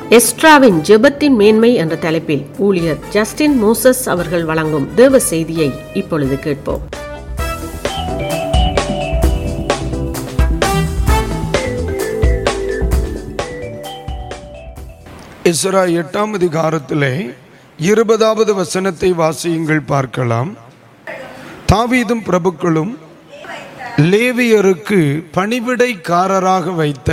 எஸ்ட்ராவின் ஜெபத்தின் மேன்மை என்ற தலைப்பில் ஊழியர் ஜஸ்டின் மோசஸ் அவர்கள் வழங்கும் தேவ செய்தியை இப்பொழுது கேட்போம் இஸ்ரா எட்டாம் அதிகாரத்திலே இருபதாவது வசனத்தை வாசியுங்கள் பார்க்கலாம் தாவீதும் பிரபுக்களும் லேவியருக்கு பணிவிடைக்காரராக வைத்த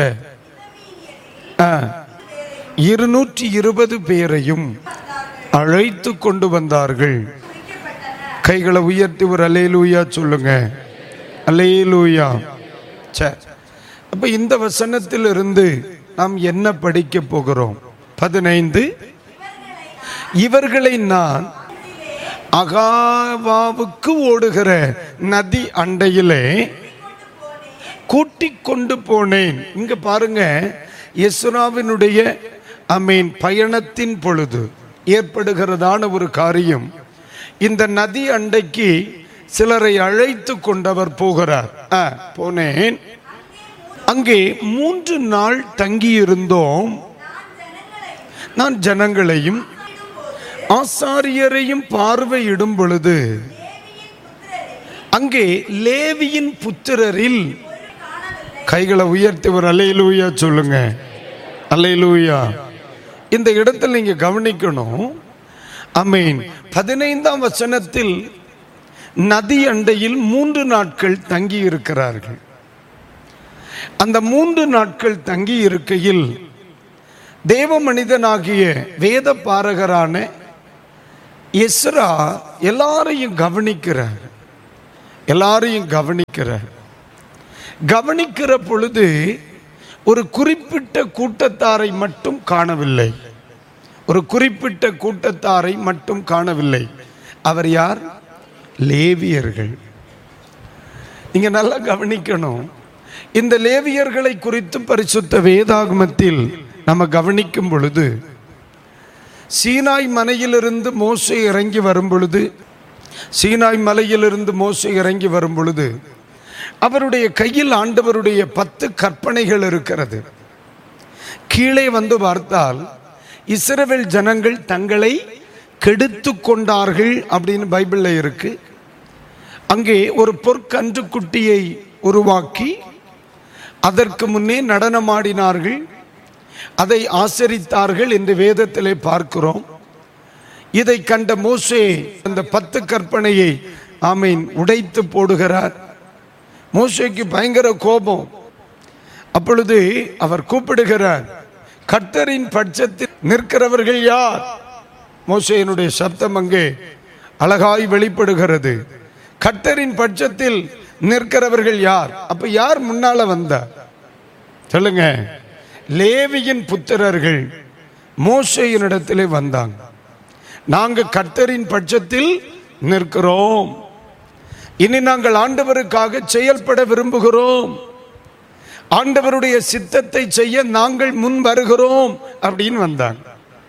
ஆ, இருநூற்றி இருபது பேரையும் அழைத்து கொண்டு வந்தார்கள் கைகளை உயர்த்தி ஒரு அலேலூயா சொல்லுங்க அலேலூயா சே அப்ப இந்த வசனத்திலிருந்து நாம் என்ன படிக்க போகிறோம் பதினைந்து இவர்களை நான் அகாவாவுக்கு ஓடுகிற நதி அண்டையிலே கூட்டிக் கொண்டு போனேன் இங்க பாருங்க எஸ்ராவினுடைய அமீன் பயணத்தின் பொழுது ஏற்படுகிறதான ஒரு காரியம் இந்த நதி அண்டைக்கு சிலரை அழைத்து கொண்டவர் போகிறார் ஆ, போனேன் அங்கே மூன்று நாள் தங்கியிருந்தோம் நான் ஜனங்களையும் ஆசாரியரையும் பார்வையிடும் பொழுது அங்கே லேவியின் புத்திரரில் கைகளை உயர்த்தி ஒரு அலையிலூயா சொல்லுங்க அலையிலூயா இந்த இடத்துல நீங்க கவனிக்கணும் அமீன் பதினைந்தாம் வசனத்தில் நதி அண்டையில் மூன்று நாட்கள் தங்கி இருக்கிறார்கள் அந்த மூன்று நாட்கள் தங்கி இருக்கையில் தேவ மனிதனாகிய வேத பாரகரான எஸ்ரா எல்லாரையும் கவனிக்கிறார் எல்லாரையும் கவனிக்கிறார் கவனிக்கிற பொழுது ஒரு குறிப்பிட்ட கூட்டத்தாரை மட்டும் காணவில்லை ஒரு குறிப்பிட்ட கூட்டத்தாரை மட்டும் காணவில்லை அவர் யார் லேவியர்கள் நீங்க நல்லா கவனிக்கணும் இந்த லேவியர்களை குறித்து பரிசுத்த வேதாகமத்தில் நம்ம கவனிக்கும் பொழுது சீனாய் மலையிலிருந்து மோசை இறங்கி வரும் பொழுது சீனாய் மலையிலிருந்து மோசை இறங்கி வரும் பொழுது அவருடைய கையில் ஆண்டவருடைய பத்து கற்பனைகள் இருக்கிறது கீழே வந்து பார்த்தால் இஸ்ரவேல் ஜனங்கள் தங்களை கெடுத்து கொண்டார்கள் அப்படின்னு பைபிள்ல இருக்கு அங்கே ஒரு பொற்கன்று குட்டியை உருவாக்கி அதற்கு முன்னே நடனமாடினார்கள் அதை ஆசரித்தார்கள் என்று வேதத்திலே பார்க்கிறோம் இதை கண்ட மோசே அந்த பத்து கற்பனையை ஆமீன் உடைத்து போடுகிறார் மோசேக்கு பயங்கர கோபம் அப்பொழுது அவர் கூப்பிடுகிறார் கர்த்தரின் பட்சத்தில் நிற்கிறவர்கள் யார் மோசேயினுடைய சப்தம் அங்கே அழகாய் வெளிப்படுகிறது கர்த்தரின் பட்சத்தில் நிற்கிறவர்கள் யார் அப்ப யார் முன்னால வந்தார் சொல்லுங்க லேவியின் புத்திரர்கள் மோசையினிடத்திலே வந்தாங்க நாங்க கர்த்தரின் பட்சத்தில் நிற்கிறோம் இனி நாங்கள் ஆண்டவருக்காக செயல்பட விரும்புகிறோம் ஆண்டவருடைய சித்தத்தை செய்ய நாங்கள் முன் வருகிறோம் அப்படின்னு வந்தாங்க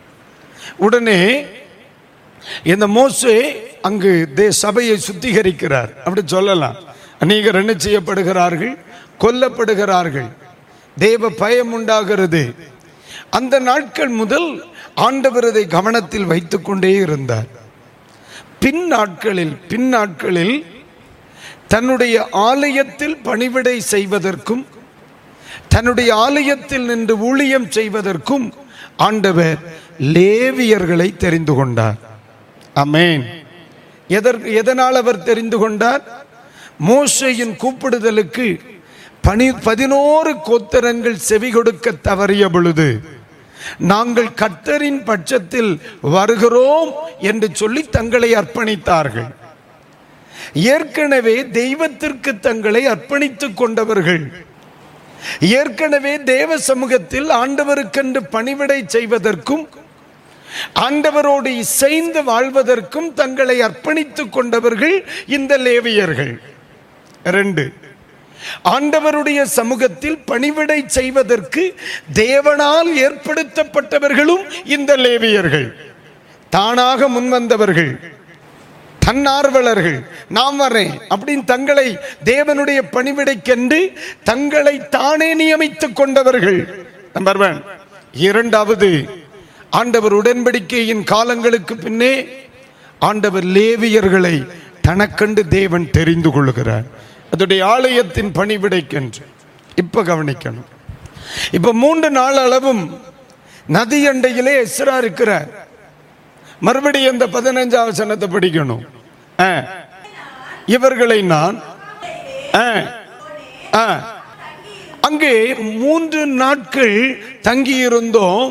உடனே இந்த மோசே அங்கு தே சபையை சுத்திகரிக்கிறார் அப்படி சொல்லலாம் அநேகர் என்ன செய்யப்படுகிறார்கள் கொல்லப்படுகிறார்கள் தேவ பயம் உண்டாகிறது அந்த நாட்கள் முதல் ஆண்டவர் இதை கவனத்தில் வைத்துக் கொண்டே இருந்தார் பின் நாட்களில் பின் நாட்களில் தன்னுடைய ஆலயத்தில் பணிவிடை செய்வதற்கும் தன்னுடைய ஆலயத்தில் நின்று ஊழியம் செய்வதற்கும் ஆண்டவர் லேவியர்களை தெரிந்து கொண்டார் அமேன் எதற்கு எதனால் அவர் தெரிந்து கொண்டார் மோசையின் கூப்பிடுதலுக்கு பனி பதினோரு கோத்திரங்கள் செவி கொடுக்க தவறிய பொழுது நாங்கள் கர்த்தரின் பட்சத்தில் வருகிறோம் என்று சொல்லி தங்களை அர்ப்பணித்தார்கள் ஏற்கனவே தெய்வத்திற்கு தங்களை அர்ப்பணித்துக் கொண்டவர்கள் ஏற்கனவே தேவ சமூகத்தில் ஆண்டவருக்கென்று பணிவிடை செய்வதற்கும் ஆண்டவரோடு இசைந்து வாழ்வதற்கும் தங்களை அர்ப்பணித்துக் கொண்டவர்கள் இந்த லேவியர்கள் ரெண்டு ஆண்டவருடைய சமூகத்தில் பணிவிடை செய்வதற்கு தேவனால் ஏற்படுத்தப்பட்டவர்களும் இந்த லேவியர்கள் தானாக முன்வந்தவர்கள் தன்னார்வலர்கள் நாம் வரேன் அப்படின்னு தங்களை தேவனுடைய பணிவிடைக்கென்று தங்களை தானே நியமித்துக் கொண்டவர்கள் நம்பர் ஒன் இரண்டாவது ஆண்டவர் உடன்படிக்கையின் காலங்களுக்கு பின்னே ஆண்டவர் லேவியர்களை தனக்கண்டு தேவன் தெரிந்து கொள்கிறார் அதோடைய ஆலயத்தின் பணிவிடைக்கென்று இப்ப கவனிக்கணும் இப்ப மூன்று நாள் அளவும் நதி அண்டையிலே எஸ்ரா இருக்கிறார் மறுபடியும் இந்த பதினஞ்சாம் வசனத்தை படிக்கணும் ஆ. இவர்களை நான் ஆ. ஆ. அங்கே மூன்று நாட்கள் தங்கியிருந்தோம்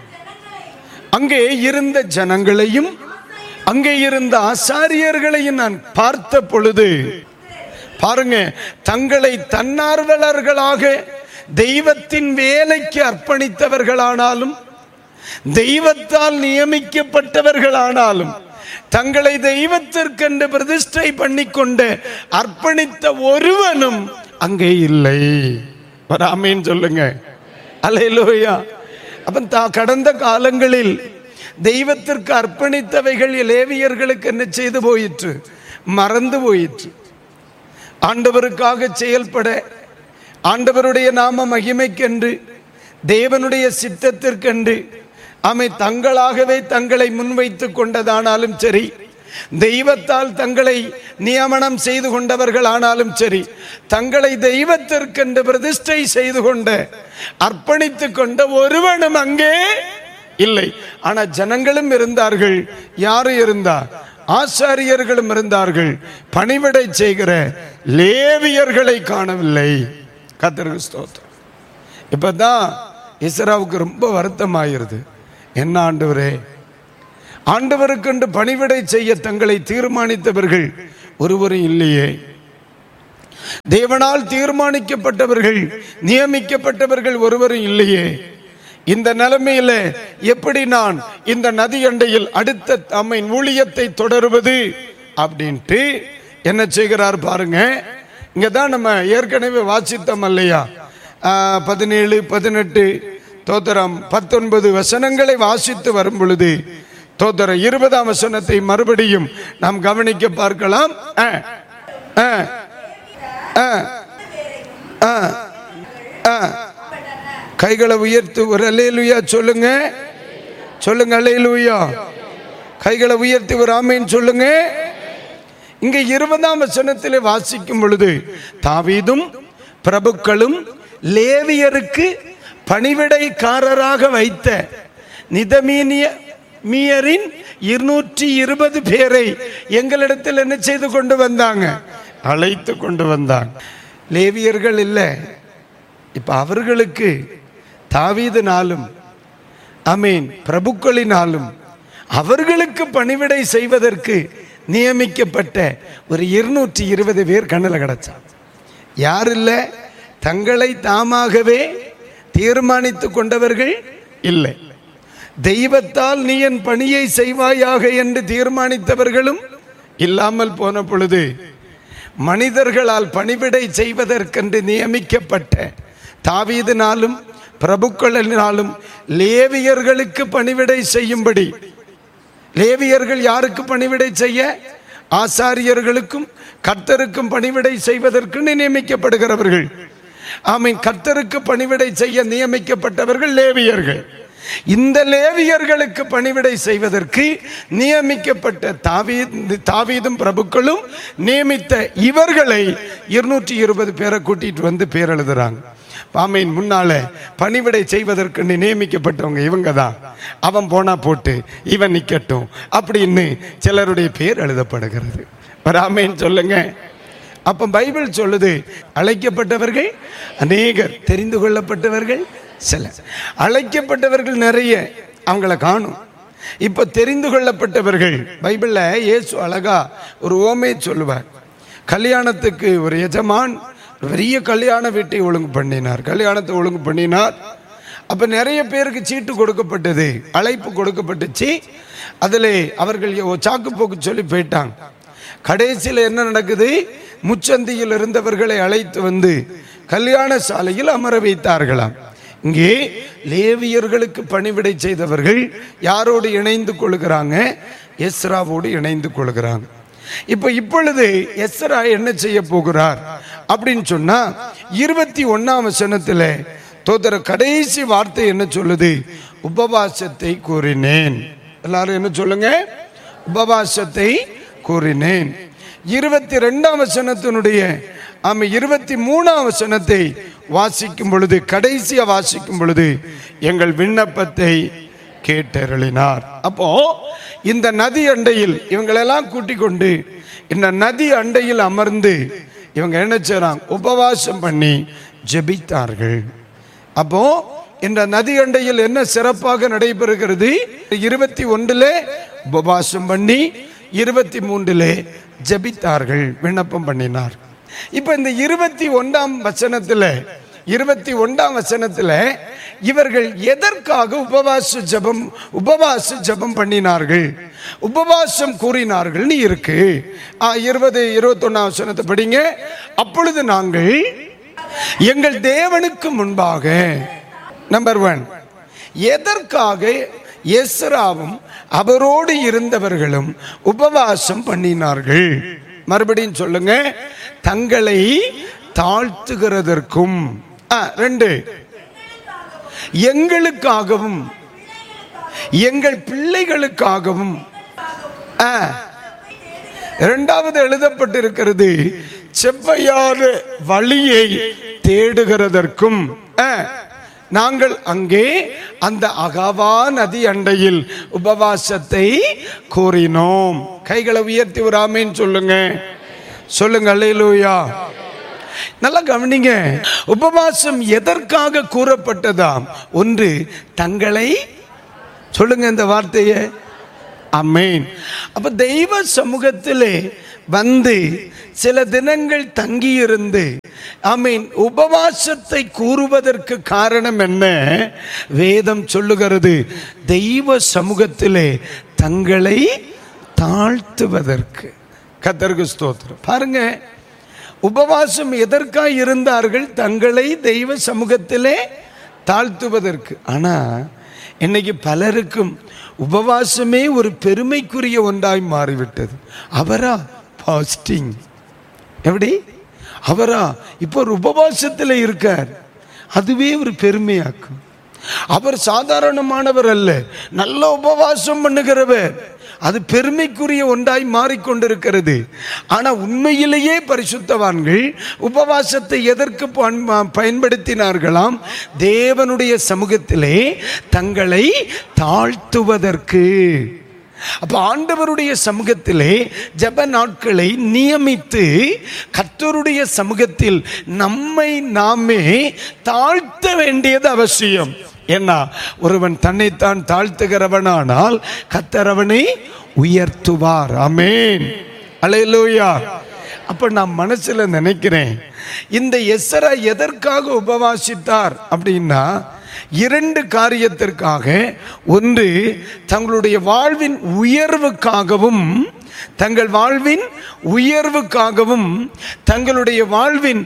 அங்கே இருந்த ஜனங்களையும் அங்கே இருந்த ஆசாரியர்களையும் நான் பார்த்த பொழுது பாருங்க தங்களை தன்னார்வலர்களாக தெய்வத்தின் வேலைக்கு அர்ப்பணித்தவர்களானாலும் தெய்வத்தால் நியமிக்கப்பட்டவர்களானாலும் தங்களை தெய்வத்திற்கென்று பிரதிஷ்டை பண்ணிக்கொண்டு அர்ப்பணித்த ஒருவனும் அங்கே இல்லை வராமேன்னு சொல்லுங்க அலையிலோயா அப்ப தா கடந்த காலங்களில் தெய்வத்திற்கு அர்ப்பணித்தவைகள் லேவியர்களுக்கு என்ன செய்து போயிற்று மறந்து போயிற்று ஆண்டவருக்காக செயல்பட ஆண்டவருடைய நாம மகிமைக்கென்று தேவனுடைய சித்தத்திற்கென்று அமை தங்களாகவே தங்களை முன்வைத்துக் கொண்டதானாலும் சரி தெய்வத்தால் தங்களை நியமனம் செய்து கொண்டவர்கள் ஆனாலும் சரி தங்களை தெய்வத்திற்கென்று பிரதிஷ்டை செய்து கொண்ட அர்ப்பணித்துக் கொண்ட ஒருவனும் அங்கே இல்லை ஆனா ஜனங்களும் இருந்தார்கள் யாரு இருந்தா ஆசாரியர்களும் இருந்தார்கள் பணிவிடை செய்கிற லேவியர்களை காணவில்லை கத்தருக்கு ஸ்தோத்திரம் இப்பதான் இஸ்ராவுக்கு ரொம்ப வருத்தமாயிருது என்ன ஆண்டவரே ஆண்டவருக்கென்று பணிவிடை செய்ய தங்களை தீர்மானித்தவர்கள் ஒருவரும் இல்லையே தேவனால் தீர்மானிக்கப்பட்டவர்கள் நியமிக்கப்பட்டவர்கள் ஒருவரும் இல்லையே இந்த நிலைமையில எப்படி நான் இந்த நதி அண்டையில் அடுத்த அம்மையின் ஊழியத்தை தொடருவது அப்படின்ட்டு என்ன செய்கிறார் பாருங்க இங்க தான் நம்ம ஏற்கனவே வாசித்தோம் இல்லையா ஆஹ், பதினேழு பதினெட்டு தோத்திரம் பத்தொன்பது வசனங்களை வாசித்து வரும் பொழுது தோத்திரம் இருபதாம் வசனத்தை மறுபடியும் நாம் கவனிக்க பார்க்கலாம் ஆ, ஆ, ஆ, ஆ, ஆ. கைகளை உயர்த்து ஒரு அலையலுயா சொல்லுங்க சொல்லுங்க அலையலுயா கைகளை உயர்த்தி ஒரு ஆமைன்னு சொல்லுங்க இங்க இருபதாம் வசனத்திலே வாசிக்கும் பொழுது தாவீதும் பிரபுக்களும் லேவியருக்கு பணிவிடைக்காரராக வைத்த நிதமீனிய மீயரின் இருநூற்றி இருபது பேரை எங்களிடத்தில் என்ன செய்து கொண்டு வந்தாங்க அழைத்து கொண்டு வந்தாங்க லேவியர்கள் இல்லை இப்ப அவர்களுக்கு தாவீதினாலும் அமீன் பிரபுக்களினாலும் அவர்களுக்கு பணிவிடை செய்வதற்கு நியமிக்கப்பட்ட ஒரு இருநூற்றி இருபது பேர் கண்ணில் கிடைச்சான் யார் இல்லை தங்களை தாமாகவே தீர்மானித்து கொண்டவர்கள் இல்லை தெய்வத்தால் நீ என் பணியை செய்வாயாக என்று தீர்மானித்தவர்களும் இல்லாமல் போன பொழுது மனிதர்களால் பணிவிடை செய்வதற்கென்று நியமிக்கப்பட்ட தாவீதினாலும் பிரபுக்களினாலும் லேவியர்களுக்கு பணிவிடை செய்யும்படி லேவியர்கள் யாருக்கு பணிவிடை செய்ய ஆசாரியர்களுக்கும் கர்த்தருக்கும் பணிவிடை செய்வதற்கு நியமிக்கப்படுகிறவர்கள் ஆமீன் கர்த்தருக்கு பணிவிடை செய்ய நியமிக்கப்பட்டவர்கள் லேவியர்கள் இந்த லேவியர்களுக்கு பணிவிடை செய்வதற்கு நியமிக்கப்பட்ட தாவீ தாவீதும் பிரபுக்களும் நியமித்த இவர்களை இருநூற்றி இருபது பேரை கூட்டிட்டு வந்து பேர் எழுதுறாங்க பாமையின் முன்னால பணிவிடை செய்வதற்கு நியமிக்கப்பட்டவங்க இவங்க தான் அவன் போனா போட்டு இவன் நிக்கட்டும் அப்படின்னு சிலருடைய பேர் எழுதப்படுகிறது ராமேன் சொல்லுங்க அப்ப பைபிள் சொல்லுது அழைக்கப்பட்டவர்கள் அநேகர் தெரிந்து கொள்ளப்பட்டவர்கள் சில அழைக்கப்பட்டவர்கள் நிறைய அவங்கள காணும் இப்ப தெரிந்து கொள்ளப்பட்டவர்கள் பைபிள்ல இயேசு அழகா ஒரு ஓமே சொல்லுவார் கல்யாணத்துக்கு ஒரு எஜமான் ஒரு பெரிய கல்யாண வீட்டை ஒழுங்கு பண்ணினார் கல்யாணத்தை ஒழுங்கு பண்ணினார் அப்ப நிறைய பேருக்கு சீட்டு கொடுக்கப்பட்டது அழைப்பு கொடுக்கப்பட்டுச்சு அதில் அவர்கள் சாக்கு போக்கு சொல்லி போயிட்டாங்க கடைசியில் என்ன நடக்குது முச்சந்தியில் இருந்தவர்களை அழைத்து வந்து கல்யாண சாலையில் அமர வைத்தார்களாம் இங்கே லேவியர்களுக்கு பணிவிடை செய்தவர்கள் யாரோடு இணைந்து கொள்கிறாங்க எஸ்ராவோடு இணைந்து கொள்கிறாங்க இப்போ இப்பொழுது எஸ்ரா என்ன செய்ய போகிறார் அப்படின்னு சொன்னா இருபத்தி ஒன்னாம் வசனத்துல தோத்திர கடைசி வார்த்தை என்ன சொல்லுது உபவாசத்தை கூறினேன் எல்லாரும் என்ன சொல்லுங்க உபவாசத்தை கூறினேன் இருபத்தி ரெண்டாம் வசனத்தினுடைய ஆமா இருபத்தி மூணாம் வசனத்தை வாசிக்கும் பொழுது கடைசியா வாசிக்கும் பொழுது எங்கள் விண்ணப்பத்தை கேட்டருளினார் அப்போ இந்த நதி அண்டையில் இவங்களெல்லாம் கூட்டிக் கொண்டு இந்த நதி அண்டையில் அமர்ந்து இவங்க என்ன செய்றாங்க உபவாசம் பண்ணி ஜெபித்தார்கள் அப்போ இந்த நதி அண்டையில் என்ன சிறப்பாக நடைபெறுகிறது இருபத்தி ஒன்றுல உபவாசம் பண்ணி இருபத்தி மூன்றிலே ஜெபித்தார்கள் விண்ணப்பம் பண்ணினார் இப்ப இந்த இருபத்தி ஒன்றாம் வசனத்துல இருபத்தி ஒன்றாம் வசனத்துல இவர்கள் எதற்காக உபவாச ஜெபம் உபவாச ஜெபம் பண்ணினார்கள் உபவாசம் கூறினார்கள்னு இருக்கு ஆ, இருபது இருபத்தொன்னாம் வசனத்தை படிங்க அப்பொழுது நாங்கள் எங்கள் தேவனுக்கு முன்பாக நம்பர் ஒன் எதற்காக எஸ்ராவும் அவரோடு இருந்தவர்களும் உபவாசம் பண்ணினார்கள் மறுபடியும் சொல்லுங்க தங்களை தாழ்த்துகிறதற்கும் ஆ, ரெண்டு எங்களுக்காகவும் எங்கள் பிள்ளைகளுக்காகவும் ஆ, இரண்டாவது எழுதப்பட்டிருக்கிறது செவ்வையான வழியை தேடுகிறதற்கும் ஆ, நாங்கள் அங்கே அந்த அகவா நதி அண்டையில் உபவாசத்தை கூறினோம் கைகளை உயர்த்தி ஒரு ஆமேன்னு சொல்லுங்க சொல்லுங்க அல்லேலூயா நல்லா கவனிங்க உபவாசம் எதற்காக கூறப்பட்டதாம் ஒன்று தங்களை சொல்லுங்க இந்த வார்த்தையை அமேன் அப்ப தெய்வ சமூகத்திலே வந்து சில தினங்கள் தங்கியிருந்து அமீன் உபவாசத்தை கூறுவதற்கு காரணம் என்ன வேதம் சொல்லுகிறது தெய்வ சமூகத்திலே தங்களை தாழ்த்துவதற்கு கத்தருக்கு ஸ்தோத்திரம் பாருங்க உபவாசம் எதற்காக இருந்தார்கள் தங்களை தெய்வ சமூகத்திலே தாழ்த்துவதற்கு ஆனா இன்னைக்கு பலருக்கும் உபவாசமே ஒரு பெருமைக்குரிய ஒன்றாய் மாறிவிட்டது அவரா பாஸ்டிங் எப்படி அவரா இப்போ ஒரு உபவாசத்தில் இருக்கார் அதுவே ஒரு பெருமையாக்கும் அவர் சாதாரணமானவர் அல்ல நல்ல உபவாசம் பண்ணுகிறவர் அது பெருமைக்குரிய ஒன்றாய் மாறிக்கொண்டிருக்கிறது ஆனா உண்மையிலேயே பரிசுத்தவான்கள் உபவாசத்தை எதற்கு பயன்- பயன்படுத்தினார்களாம் தேவனுடைய சமூகத்திலே தங்களை தாழ்த்துவதற்கு அப்ப ஆண்டவருடைய சமூகத்திலே ஜெப நாட்களை நியமித்து கர்த்தருடைய சமூகத்தில் நம்மை நாமே தாழ்த்த வேண்டியது அவசியம் என்ன ஒருவன் தன்னைத்தான் தாழ்த்துகிறவனானால் கர்த்தர் அவனை உயர்த்துவார் அமேன் அலையலூயா அப்ப நான் மனசுல நினைக்கிறேன் இந்த எஸ்ஸரா எதற்காக உபவாசித்தார் அப்படின்னா இரண்டு காரியத்திற்காக ஒன்று தங்களுடைய வாழ்வின் உயர்வுக்காகவும் தங்கள் வாழ்வின் உயர்வுக்காகவும் தங்களுடைய வாழ்வின்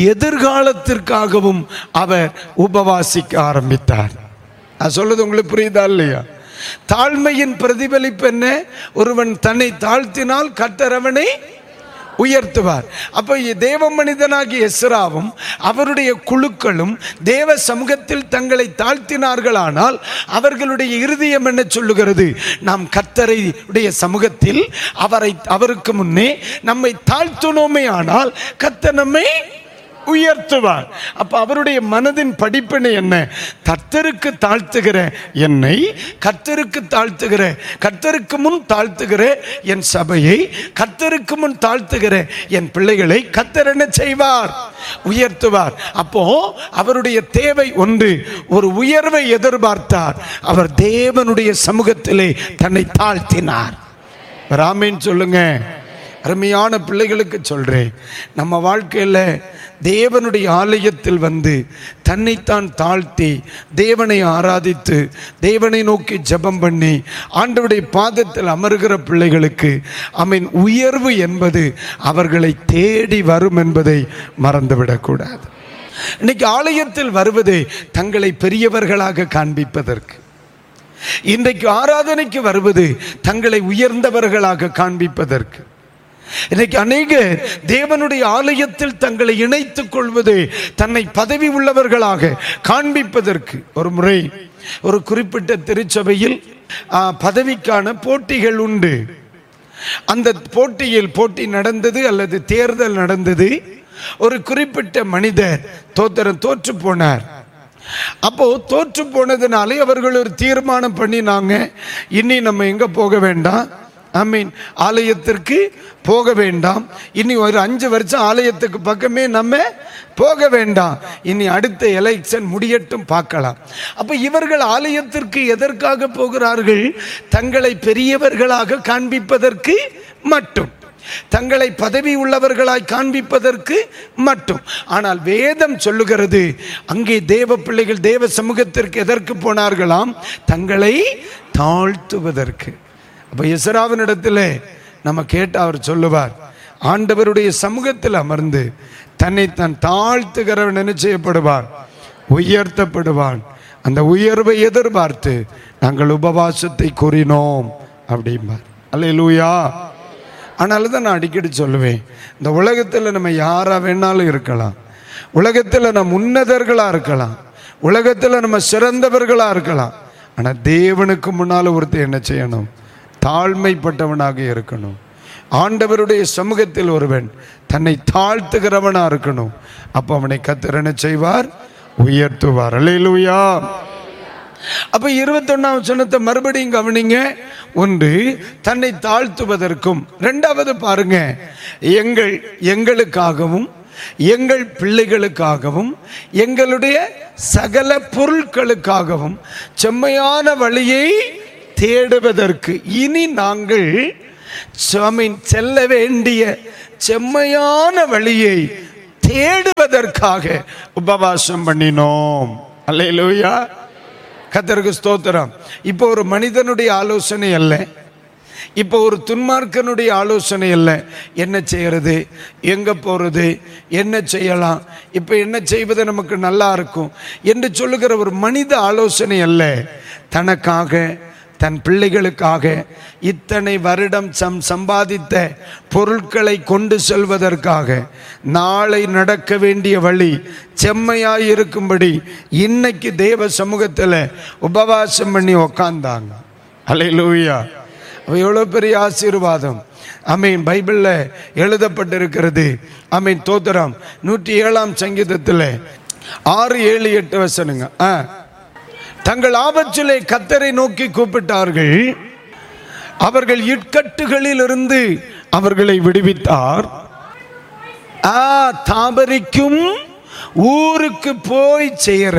எதிர்காலத்திற்காகவும் அவர் உபவாசிக்க ஆரம்பித்தார் நான் சொல்றது உங்களுக்கு புரியுதா இல்லையா தாழ்மையின் பிரதிபலிப்பு என்ன ஒருவன் தன்னை தாழ்த்தினால் கர்த்தர் அவனை உயர்த்துவார் அப்ப தேவ மனிதனாகிய எஸ்ராவும் அவருடைய குழுக்களும் தேவ சமூகத்தில் தங்களை தாழ்த்தினார்களானால் அவர்களுடைய இருதயம் என்ன சொல்லுகிறது நாம் கர்த்தரை உடைய சமூகத்தில் அவரை அவருக்கு முன்னே நம்மை தாழ்த்தினோமே ஆனால் கர்த்தர் நம்மை உயர்த்துவார் அப்ப அவருடைய மனதின் படிப்பினை என்ன கர்த்தருக்கு தாழ்த்துகிற என்னை கர்த்தருக்கு தாழ்த்துகிற கர்த்தருக்கு முன் தாழ்த்துகிற என் சபையை கர்த்தருக்கு முன் தாழ்த்துகிற என் பிள்ளைகளை கர்த்தர் என்ன செய்வார் உயர்த்துவார் அப்போ அவருடைய தேவை ஒன்று ஒரு உயர்வை எதிர்பார்த்தார் அவர் தேவனுடைய சமூகத்திலே தன்னை தாழ்த்தினார் ராமேன் சொல்லுங்க அருமையான பிள்ளைகளுக்கு சொல்றேன் நம்ம வாழ்க்கையில தேவனுடைய ஆலயத்தில் வந்து தன்னைத்தான் தாழ்த்தி தேவனை ஆராதித்து தேவனை நோக்கி ஜெபம் பண்ணி ஆண்டவருடைய பாதத்தில் அமருகிற பிள்ளைகளுக்கு அமீன் உயர்வு என்பது அவர்களை தேடி வரும் என்பதை மறந்துவிடக்கூடாது இன்னைக்கு ஆலயத்தில் வருவது தங்களை பெரியவர்களாக காண்பிப்பதற்கு இன்றைக்கு ஆராதனைக்கு வருவது தங்களை உயர்ந்தவர்களாக காண்பிப்பதற்கு இன்னைக்கு அநேக தேவனுடைய ஆலயத்தில் தங்களை இணைத்துக் கொள்வது தன்னை பதவி உள்ளவர்களாக காண்பிப்பதற்கு ஒரு முறை ஒரு குறிப்பிட்ட திருச்சபையில் ஆ, பதவிக்கான போட்டிகள் உண்டு அந்த போட்டியில் போட்டி நடந்தது அல்லது தேர்தல் நடந்தது ஒரு குறிப்பிட்ட மனிதர் தோத்தரம் தோற்று போனார் அப்போ தோற்று போனதுனாலே அவர்கள் ஒரு தீர்மானம் பண்ணினாங்க இனி நம்ம எங்க போக வேண்டாம் ஐ மீன் ஆலயத்திற்கு போக வேண்டாம் இனி ஒரு அஞ்சு வருஷம் ஆலயத்துக்கு பக்கமே நம்ம போக வேண்டாம் இனி அடுத்த எலெக்ஷன் முடியட்டும் பார்க்கலாம் அப்ப இவர்கள் ஆலயத்திற்கு எதற்காக போகிறார்கள் தங்களை பெரியவர்களாக காண்பிப்பதற்கு மட்டும் தங்களை பதவி உள்ளவர்களாய் காண்பிப்பதற்கு மட்டும் ஆனால் வேதம் சொல்லுகிறது அங்கே தேவ பிள்ளைகள் தேவ சமூகத்திற்கு எதற்கு போனார்களாம் தங்களை தாழ்த்துவதற்கு அப்ப இஸ்ராவினிடத்தில் நம்ம கேட்டு அவர் சொல்லுவார் ஆண்டவருடைய சமூகத்தில் அமர்ந்து தன்னை தான் தாழ்த்துகிறவன் என்ன செய்யப்படுவான் உயர்த்தப்படுவான் அந்த உயர்வை எதிர்பார்த்து நாங்கள் உபவாசத்தை கூறினோம் அப்படிம்பார் அல்லேலூயா ஆனாலும் தான் நான் அடிக்கடி சொல்லுவேன் இந்த உலகத்தில் நம்ம யாரா வேணாலும் இருக்கலாம் உலகத்தில் நம்ம உன்னதர்களாக இருக்கலாம் உலகத்தில் நம்ம சிறந்தவர்களாக இருக்கலாம் ஆனால் தேவனுக்கு முன்னால் ஒருத்தர் என்ன செய்யணும் தாழ்மைப்பட்டவனாக இருக்கணும் ஆண்டவருடைய சமூகத்தில் ஒருவன் தன்னை தாழ்த்துகிறவனா இருக்கணும் அப்போ அவனை கத்தர் என்ன செய்வார் உயர்த்துவார் அல்லேலூயா அப்ப இருபத்தொன்னாம் வசனத்தை மறுபடியும் கவனிங்க ஒன்று தன்னை தாழ்த்துவதற்கும் ரெண்டாவது பாருங்க எங்கள் எங்களுக்காகவும் எங்கள் பிள்ளைகளுக்காகவும் எங்களுடைய சகல பொருட்களுக்காகவும் செம்மையான வழியை தேடுவதற்கு இனி நாங்கள் சுவாமின் செல்ல வேண்டிய செம்மையான வழியை தேடுவதற்காக உபவாசம் பண்ணினோம் அல்லேலூயா கத்தருக்கு ஸ்தோத்திரம் இப்போ ஒரு மனிதனுடைய ஆலோசனை அல்ல இப்போ ஒரு துன்மார்க்கனுடைய ஆலோசனை அல்ல என்ன செய்யறது எங்க போறது என்ன செய்யலாம் இப்போ என்ன செய்வது நமக்கு நல்லா இருக்கும் என்று சொல்லுகிற ஒரு மனித ஆலோசனை அல்ல தனக்காக தன் பிள்ளைகளுக்காக இத்தனை வருடம் சம் சம்பாதித்த பொருட்களை கொண்டு செல்வதற்காக நாளை நடக்க வேண்டிய வழி செம்மையாய் இருக்கும்படி இன்னைக்கு தேவ சமூகத்தில் உபவாசம் பண்ணி உக்காந்தாங்க அல்லேலூயா அப்ப எவ்வளோ பெரிய ஆசீர்வாதம் அமீன் பைபிளில் எழுதப்பட்டிருக்கிறது அமீன் தோத்திரம் நூற்றி ஏழாம் சங்கீதத்தில் ஆறு ஏழு எட்டு வசனுங்க ஆ தங்கள் ஆபத்திலே கத்தரை நோக்கி கூப்பிட்டார்கள் அவர்கள் இட்கட்டுகளில் இருந்து அவர்களை விடுவித்தார் ஆ தாபரிக்கும் ஊருக்கு போய் சேர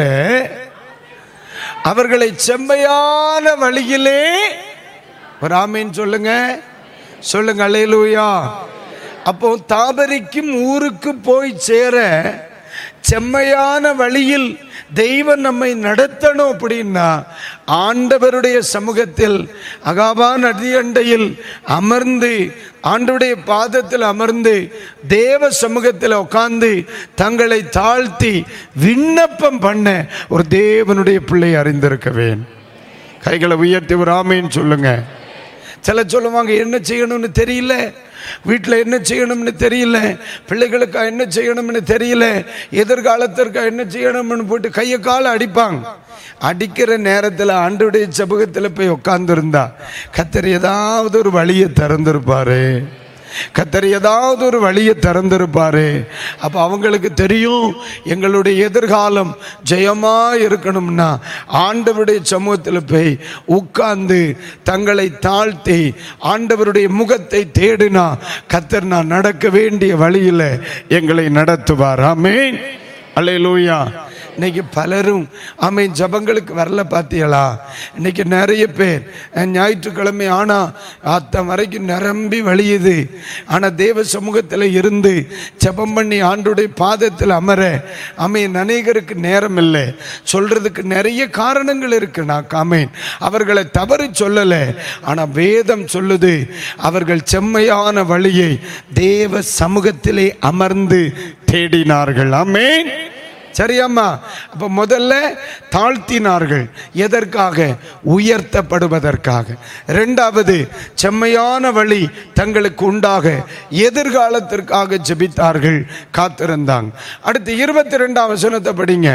அவர்களை செம்மையான வழியிலே ஒரு ஆமீன் சொல்லுங்க சொல்லுங்க அலையலூயா அப்போ தாபரிக்கும் ஊருக்கு போய் சேர செம்மையான வழியில் தெய்வம் நம்மை நடத்தணும் அப்படின்னா ஆண்டவருடைய சமூகத்தில் அகாபா நதியண்டையில் அமர்ந்து ஆண்டுடைய பாதத்தில் அமர்ந்து தேவ சமூகத்தில் உட்கார்ந்து தங்களை தாழ்த்தி விண்ணப்பம் பண்ண ஒரு தேவனுடைய பிள்ளை அறிந்திருக்க வேண்டும் கைகளை உயர்த்தி ஒரு ஆமைன்னு சொல்லுங்க சில சொல்லுவாங்க என்ன செய்யணும்னு தெரியல வீட்டில் என்ன செய்யணும்னு தெரியல பிள்ளைகளுக்கா என்ன செய்யணும்னு தெரியல எதிர்காலத்திற்கா என்ன செய்யணும்னு போட்டு கையை காலை அடிப்பாங்க அடிக்கிற நேரத்தில் ஆண்டுடைய சபகத்தில் போய் உட்காந்துருந்தா கத்தர் ஏதாவது ஒரு வழியை திறந்திருப்பாரு கத்தர் ஏதாவது ஒரு வழியை திறந்திருப்பாரு அப்போ அவங்களுக்கு தெரியும் எங்களுடைய எதிர்காலம் ஜெயமா இருக்கணும்னா ஆண்டவருடைய சமூகத்தில் போய் உட்கார்ந்து தங்களை தாழ்த்தி ஆண்டவருடைய முகத்தை தேடினா கத்தர் நான் நடக்க வேண்டிய வழியில் எங்களை நடத்துவார் ஆமேன் அல்லேலூயா இன்னைக்கு பலரும் ஆமை ஜபங்களுக்கு வரல பார்த்தீங்களா இன்னைக்கு நிறைய பேர் அஹ், ஞாயிற்றுக்கிழமை ஆனா அத்தம் வரைக்கும் நிரம்பி வழியுது ஆனா தேவ சமூகத்தில் இருந்து ஜெபம் பண்ணி ஆண்டுடைய பாதத்தில் அமர அமீன் அநேகருக்கு நேரம் இல்லை சொல்றதுக்கு நிறைய காரணங்கள் இருக்கு நான் காமேன் அவர்களை தவறு சொல்லலை ஆனா வேதம் சொல்லுது அவர்கள் செம்மையான வழியை தேவ சமூகத்திலே அமர்ந்து தேடினார்கள் ஆமேன் சரியாம்மா அப்ப முதல்ல தாழ்த்தினார்கள் எதற்காக உயர்த்தப்படுவதற்காக இரண்டாவது செம்மையான வழி தங்களுக்கு உண்டாக எதிர்காலத்திற்காக ஜெபித்தார்கள் காத்திருந்தாங்க அடுத்து இருபத்தி ரெண்டாம் வசனத்தை படிங்க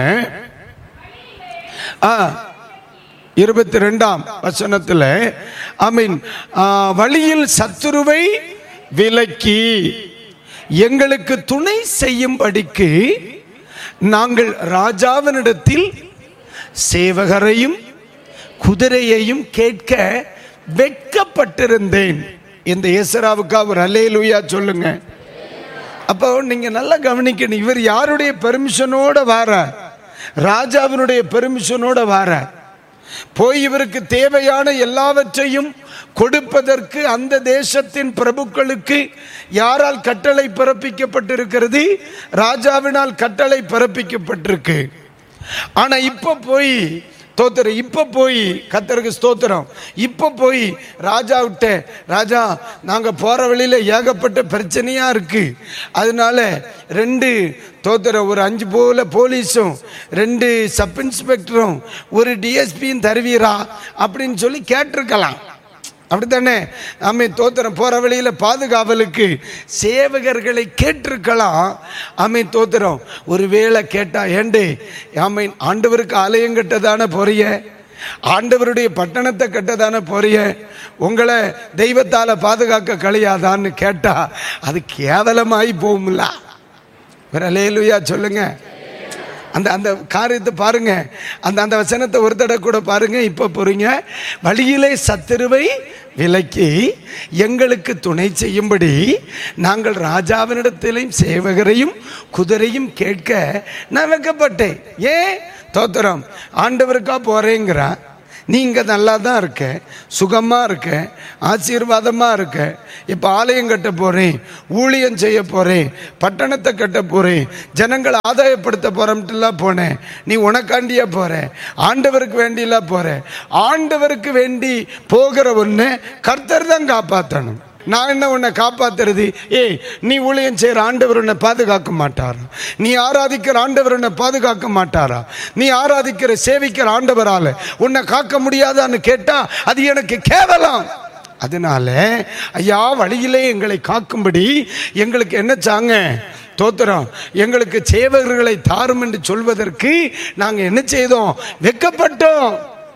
ஆ இருபத்தி ரெண்டாம் வசனத்தில் ஐ மீன் வழியில் சத்துருவை விலக்கி எங்களுக்கு துணை செய்யும்படிக்கு நாங்கள் ராஜாவினிடத்தில் சேவகரையும் குதிரையையும் கேட்க வெட்கப்பட்டிருந்தேன் இந்த ஏசராவுக்கு அவர் அலேலுயா சொல்லுங்க அப்போ நீங்க நல்லா கவனிக்கணும் இவர் யாருடைய பெர்மிஷனோட வாரார் ராஜாவினுடைய பெர்மிஷனோட வாரார் போய் இவருக்கு தேவையான எல்லாவற்றையும் கொடுப்பதற்கு அந்த தேசத்தின் பிரபுக்களுக்கு யாரால் கட்டளை பிறப்பிக்கப்பட்டிருக்கிறது ராஜாவினால் கட்டளை பிறப்பிக்கப்பட்டிருக்கு ஆனா இப்ப போய் ஸ்தோத்திரம் இப்ப போய் கத்தருக்கு ஸ்தோத்திரம் இப்ப போய் ராஜா விட்ட ராஜா நாங்க போற வழியில ஏகப்பட்ட பிரச்சனையா இருக்கு அதனால ரெண்டு தோத்திரம் ஒரு அஞ்சு போல போலீஸும் ரெண்டு சப் இன்ஸ்பெக்டரும் ஒரு டிஎஸ்பியும் தருவீரா அப்படின்னு சொல்லி கேட்டிருக்கலாம் அப்படித்தானே ஆமை தோத்திரம் போற வழியில பாதுகாவலுக்கு சேவகர்களை கேட்டிருக்கலாம் ஆமை தோத்திரம் ஒருவேளை கேட்டா ஏண்டே ஆமை ஆண்டவருக்கு ஆலயம் கட்டதான போறிய ஆண்டவருடைய பட்டணத்தை கட்டதான போறிய உங்களை தெய்வத்தால பாதுகாக்க கழியாதான்னு கேட்டா அது கேவலமாய் போகும்ல வேற லேலுயா சொல்லுங்க அந்த அந்த காரியத்தை பாருங்க அந்த அந்த வசனத்தை ஒரு தடவை கூட பாருங்க இப்போ போறீங்க வழியிலே சத்துருவை விலக்கி எங்களுக்கு துணை செய்யும்படி நாங்கள் ராஜாவினிடத்திலையும் சேவகரையும் குதிரையும் கேட்க நான் வைக்கப்பட்டேன் ஏன் தோத்திரம் ஆண்டவருக்கா போறேங்கிறான் நீங்க நல்லா தான் இருக்க சுகமா இருக்க ஆசீர்வாதமா இருக்க இப்ப ஆலயம் கட்ட போறேன் ஊழியம் செய்ய போறேன் பட்டணத்தை கட்ட போறேன் ஜனங்களை ஆதாயப்படுத்த போறோம்ட்டுலாம் போனேன் நீ உனக்காண்டியா போற ஆண்டவருக்கு வேண்டியெல்லாம் போற ஆண்டவருக்கு வேண்டி போகிற ஒன்று கர்த்தர் தான் காப்பாற்றணும் நான் என்ன உன்னை காப்பாத்துறது ஏய் நீ ஊழியம் செய்கிற ஆண்டவர் உன்னை பாதுகாக்க மாட்டாரா நீ ஆராதிக்கிற ஆண்டவர் உன்னை பாதுகாக்க மாட்டாரா நீ ஆராதிக்கிற சேவிக்கிற ஆண்டவரால உன்னை காக்க முடியாதான்னு கேட்டா அது எனக்கு கேவலம் அதனால ஐயா வழியிலே எங்களை காக்கும்படி எங்களுக்கு என்ன சாங்க தோத்திரம் எங்களுக்கு சேவகர்களை தாரும் என்று சொல்வதற்கு நாங்கள் என்ன செய்தோம் வெக்கப்பட்டோம்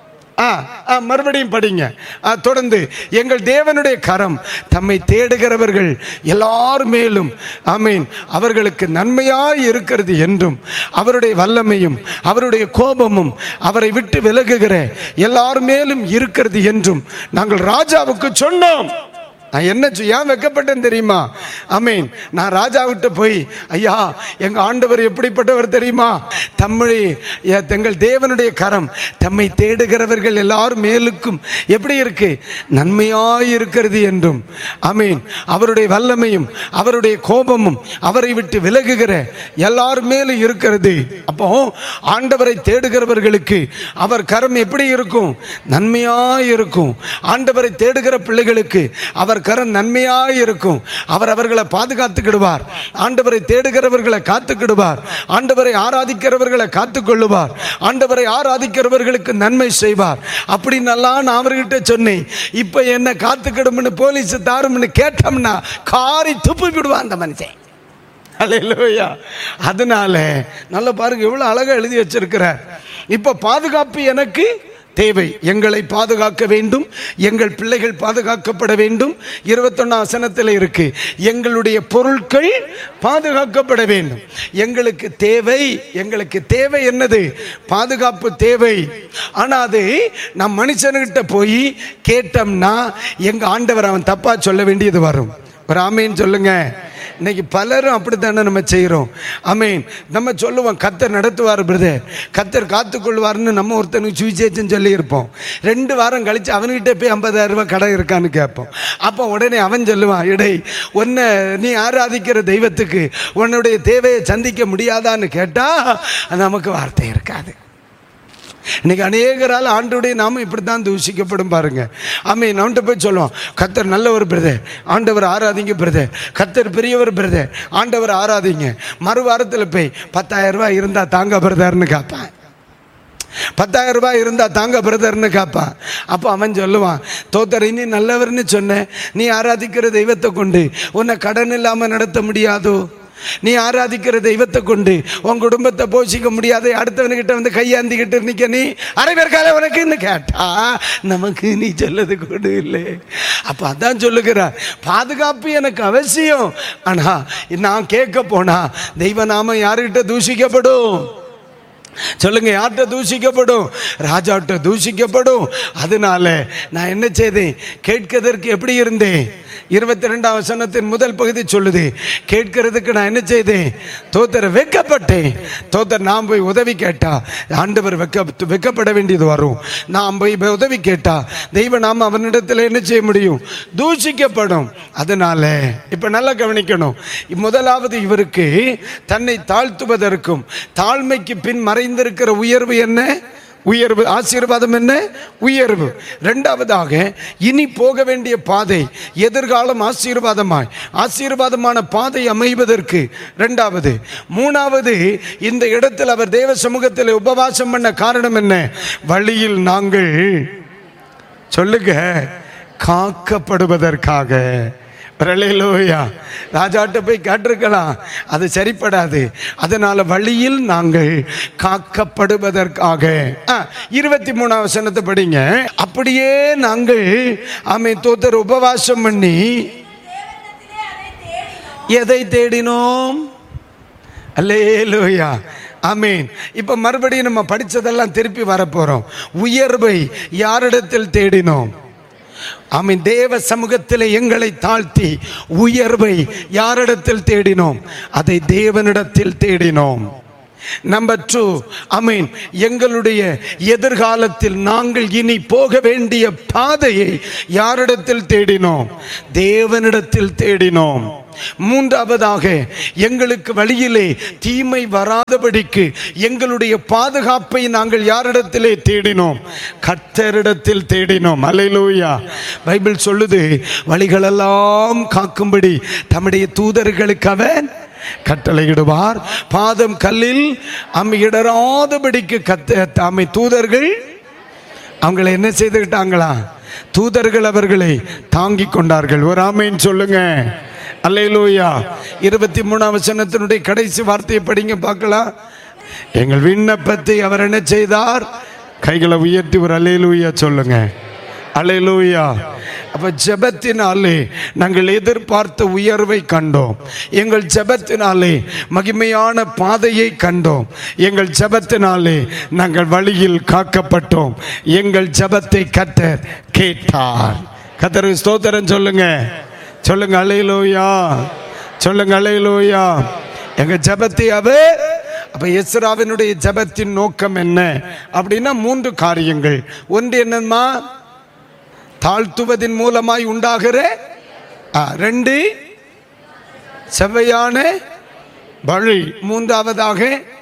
ஆ ஆ, மறுபடியும் படிங்க ஆ, தொடர்ந்து எங்கள் தேவனுடைய கரம் தம்மை தேடுகிறவர்கள் எல்லார் மேலும் ஆமீன் அவர்களுக்கு நன்மையாய் இருக்கிறது என்றும் அவருடைய வல்லமையும் அவருடைய கோபமும் அவரை விட்டு விலகுகிற எல்லார் மேலும் இருக்கிறது என்றும் நாங்கள் ராஜாவுக்கு சொன்னோம் நான் என்ன செய்- ஏன் வெக்கப்பட்டேன் தெரியுமா அமீன் நான் ராஜாவிட்ட போய் ஐயா எங்க ஆண்டவர் எப்படிப்பட்டவர் தெரியுமா தம்மை எ- தங்கள் தேவனுடைய கரம் தம்மை தேடுகிறவர்கள் எல்லாரும் மேலுக்கும் எப்படி இருக்கு நன்மையாய் இருக்கிறது என்றும் அமீன் அவருடைய வல்லமையும் அவருடைய கோபமும் அவரை விட்டு விலகுகிற எல்லார் மேலும் இருக்கிறது அப்போ ஆண்டவரை தேடுகிறவர்களுக்கு அவர் கரம் எப்படி இருக்கும் நன்மையாய் இருக்கும் ஆண்டவரை தேடுகிற பிள்ளைகளுக்கு அவர் கரம் நன்மையாய் இருக்கும் அவர் அவர்களை பாதுகாத்துக்கிடுவார் ஆண்டவரை தேடுகிறவர்களை காத்துக்கிடுவார் ஆண்டவரை ஆராதிக்கிறவர்களை காத்துக்கொள்ளுவார் ஆண்டவரை ஆராதிக்கிறவர்களுக்கு நன்மை செய்வார் அப்படின்னெல்லாம் நான் அவர்கிட்ட சொன்னேன் இப்போ என்ன காத்துக்கிடும்னு போலீஸ் தாரும்னு கேட்டோம்னா காரி துப்பி விடுவான் அந்த மனுஷன் அல்லேலூயா அதனால நல்லா பாருங்க எவ்வளவு அழகா எழுதி வச்சிருக்கிறார் இப்போ பாதுகாப்பு எனக்கு தேவை எங்களை பாதுகாக்க வேண்டும் எங்கள் பிள்ளைகள் பாதுகாக்கப்பட வேண்டும் இருபத்தொன்னா வசனத்தில் இருக்கு எங்களுடைய பொருட்கள் பாதுகாக்கப்பட வேண்டும் எங்களுக்கு தேவை எங்களுக்கு தேவை என்னது பாதுகாப்பு தேவை ஆனா அது நம் மனுஷனுக்கிட்ட போய் கேட்டோம்னா எங்க ஆண்டவர் அவன் தப்பா சொல்ல வேண்டியது வரும் ஒரு ஆமேன்னு சொல்லுங்க இன்னைக்கு பலரும் அப்படித்தானே நம்ம செய்கிறோம் ஆமீன் நம்ம சொல்லுவோம் கத்தர் நடத்துவார் பிரதர் கத்தர் காத்துக்கொள்வார்னு நம்ம ஒருத்தனுக்கு சுவிசேஷம் சொல்லியிருப்போம் ரெண்டு வாரம் கழிச்சு அவன்கிட்ட போய் ஐம்பதாயிரம் ரூபாய் கடன் இருக்கான்னு கேட்போம் அப்போ உடனே அவன் சொல்லுவான் இடை உன்னை நீ ஆராதிக்கிற தெய்வத்துக்கு உன்னுடைய தேவையை சந்திக்க முடியாதான்னு கேட்டால் நமக்கு வார்த்தை இருக்காது இன்னைக்கு அநேகரால் ஆண்டுடைய நாமம் இப்படி தான் தூஷிக்கப்படும் பாருங்க ஆமே நம்மகிட்ட போய் சொல்லுவோம் கத்தர் நல்லவர் பிரதர் ஆண்டவர் ஆராதிங்க பிரதர் கத்தர் பெரியவர் பிரதர் ஆண்டவர் ஆராதிங்க மறு வாரத்தில் போய் பத்தாயிரம் ரூபாய் இருந்தால் தாங்க பிரதர்னு கேட்பேன் பத்தாயிரம் ரூபாய் இருந்தா தாங்க பிரதர்னு கேட்பான் அப்போ அவன் சொல்லுவான் தோத்தரை நீ நல்லவர்னு சொன்ன நீ ஆராதிக்கிற தெய்வத்தை கொண்டு உன்னை கடன் இல்லாமல் நடத்த முடியாதோ நீ ஆராதிக்கிற தெய்வத்தை கொண்டு உன் குடும்பத்தை போஷிக்க முடியாது அடுத்தவனுக்கிட்ட வந்து கையாந்திக்கிட்டு நிற்க நீ அரைவேற்கால உனக்குன்னு கேட்டா நமக்கு நீ சொல்லது கூட இல்லை அப்போ அதான் சொல்லுகிறார் பாதுகாப்பு எனக்கு அவசியம் ஆனால் நான் கேட்க போனா தெய்வ நாமம் யாருக்கிட்ட தூஷிக்கப்படும் சொல்லுங்க யார்கிட்ட தூஷிக்கப்படும் ராஜாட்ட தூஷிக்கப்படும் அதனால நான் என்ன செய்தேன் கேட்கிறதற்கு எப்படி இருந்தேன் இருபத்தி ரெண்டாம் வசனத்தின் முதல் பகுதி சொல்லுது கேட்கிறதுக்கு நான் என்ன செய்தேன் தோத்தர வெக்கப்பட்டேன் தோத்தர் நான் போய் உதவி கேட்டா ஆண்டவர் வெக்க வெக்கப்பட வேண்டியது வரும் நான் போய் உதவி கேட்டா தெய்வ நாம் அவனிடத்தில் என்ன செய்ய முடியும் தூஷிக்கப்படும் அதனால இப்ப நல்லா கவனிக்கணும் முதலாவது இவருக்கு தன்னை தாழ்த்துவதற்கும் தாழ்மைக்கு பின் மறைந்திருக்கிற உயர்வு என்ன உயர்வு ஆசீர்வாதம் என்ன உயர்வு ரெண்டாவதாக இனி போக வேண்டிய பாதை எதிர்காலம் ஆசீர்வாதமாய் ஆசீர்வாதமான பாதை அமைவதற்கு ரெண்டாவது மூணாவது இந்த இடத்தில் அவர் தேவ சமூகத்தில் உபவாசம் பண்ண காரணம் என்ன வழியில் நாங்கள் சொல்லுங்க காக்கப்படுவதற்காக பிரலையிலோயா ராஜாட்ட போய் கேட்டிருக்கலாம் அது சரிப்படாது அதனால வழியில் நாங்கள் காக்கப்படுவதற்காக ஆ, இருபத்தி மூணாம் வசனத்தை படிங்க அப்படியே நாங்கள் ஆமை தோத்தர் உபவாசம் பண்ணி எதை தேடினோம் அல்லேலூயா ஆமீன் இப்போ மறுபடியும் நம்ம படிச்சதெல்லாம் திருப்பி வரப்போறோம் உயர்வை யாரிடத்தில் தேடினோம் ஆமீன் தேவ சமூகத்தில் எங்களை தாழ்த்தி உயர்வை யாரிடத்தில் தேடினோம் அதை தேவனிடத்தில் தேடினோம் நம்பர் டூ அமீன் எங்களுடைய எதிர்காலத்தில் நாங்கள் இனி போக வேண்டிய பாதையை யாரிடத்தில் தேடினோம் தேவனிடத்தில் தேடினோம் மூன்றாவதாக எங்களுக்கு வழியிலே தீமை வராதபடிக்கு எங்களுடைய பாதுகாப்பை நாங்கள் யாரிடத்திலே தேடினோம் கர்த்தரிடத்தில் தேடினோம் அலையிலூயா பைபிள் சொல்லுது வழிகளெல்லாம் காக்கும்படி தம்முடைய தூதர்களுக்கு அவன் கட்டளையிடுவார் பாதம் கல்லில் அம்மை இடராதபடிக்கு கத்த அம்மை தூதர்கள் அவங்களை என்ன செய்துக்கிட்டாங்களா தூதர்கள் அவர்களை தாங்கி கொண்டார்கள் ஒரு ஆமைன்னு சொல்லுங்க அல்லேலூயா இருபத்தி மூணாம் வசனத்தினுடைய கடைசி வார்த்தையை படிங்க பார்க்கலாம் எங்கள் விண்ணப்பத்தை அவர் என்ன செய்தார் கைகளை உயர்த்தி ஒரு அல்லேலூயா சொல்லுங்க அல்லேலூயா அப்ப ஜெபத்தினாலே நாங்கள் எதிர்பார்த்த உயர்வை கண்டோம் எங்கள் ஜெபத்தினாலே மகிமையான பாதையை கண்டோம் எங்கள் ஜெபத்தினாலே நாங்கள் வழியில் காக்கப்பட்டோம் எங்கள் ஜெபத்தை கத்தர் கேட்டார் கத்தர் ஸ்தோத்திரம் சொல்லுங்க சொல்லுங்க அலையிலோயா சொல்லுங்க அலையிலோயா எங்க ஜெபத்தை அவர் அப்ப எஸ்ராவினுடைய ஜெபத்தின் நோக்கம் என்ன அப்படின்னா மூன்று காரியங்கள் ஒன்று என்னம்மா தாழ்த்துவதின் மூலமாய் உண்டாகிற ஆ, ரெண்டு செவ்வையான வழி மூன்றாவதாக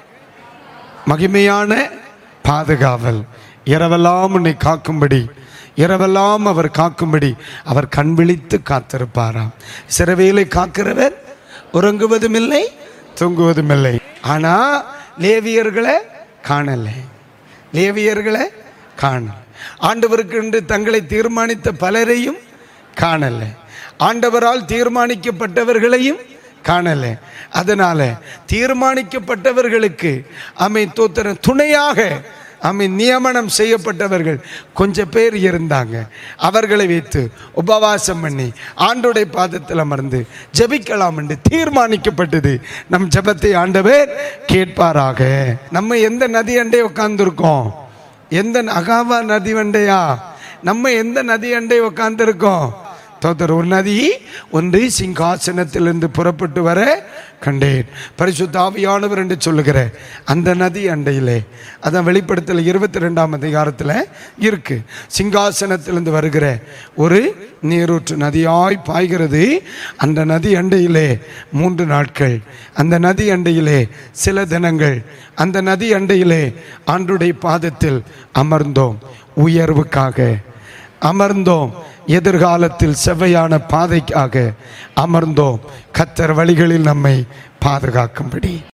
மகிமையான பாதுகாவல் இரவெல்லாம் உன்னை காக்கும்படி இரவெல்லாம் அவர் காக்கும்படி அவர் கண் விழித்து காத்திருப்பாராம் சிறவேலை காக்கிறவர் உறங்குவதும் இல்லை தூங்குவதும் இல்லை ஆனா லேவியர்களை காணலை லேவியர்களை காணல ஆண்டவருக்கு என்று தங்களை தீர்மானித்த பலரையும் காணல ஆண்டவரால் தீர்மானிக்கப்பட்டவர்களையும் காணல அதனால தீர்மானிக்கப்பட்டவர்களுக்கு அமை தோத்திர துணையாக அமை நியமனம் செய்யப்பட்டவர்கள் கொஞ்சம் பேர் இருந்தாங்க அவர்களை வைத்து உபவாசம் பண்ணி ஆண்டோடைய பாதத்தில் அமர்ந்து ஜெபிக்கலாம் என்று தீர்மானிக்கப்பட்டது நம் ஜெபத்தை ஆண்டவர் கேட்பாராக நம்ம எந்த நதி அண்டை உட்கார்ந்துருக்கோம் எந்த அகாவா நதி வண்டையா நம்ம எந்த நதி அண்டை உட்கார்ந்துருக்கோம் தோத்தர் ஒரு நதி ஒன்று சிங்காசனத்திலிருந்து புறப்பட்டு வர கண்டேன் பரிசுத்த ஆவியானவர் என்று சொல்லுகிற அந்த நதி அண்டையிலே அதான் வெளிப்படுத்தல் இருபத்தி ரெண்டாம் அதிகாரத்தில் இருக்கு சிங்காசனத்திலிருந்து வருகிற ஒரு நீரூற்று நதியாய் பாய்கிறது அந்த நதி அண்டையிலே மூன்று நாட்கள் அந்த நதி அண்டையிலே சில தினங்கள் அந்த நதி அண்டையிலே ஆண்டுடைய பாதத்தில் அமர்ந்தோம் உயர்வுக்காக அமர்ந்தோம் எதிர்காலத்தில் செவ்வையான பாதைக்காக அமர்ந்தோம் கத்தர் வழிகளில் நம்மை பாதுகாக்கும்படி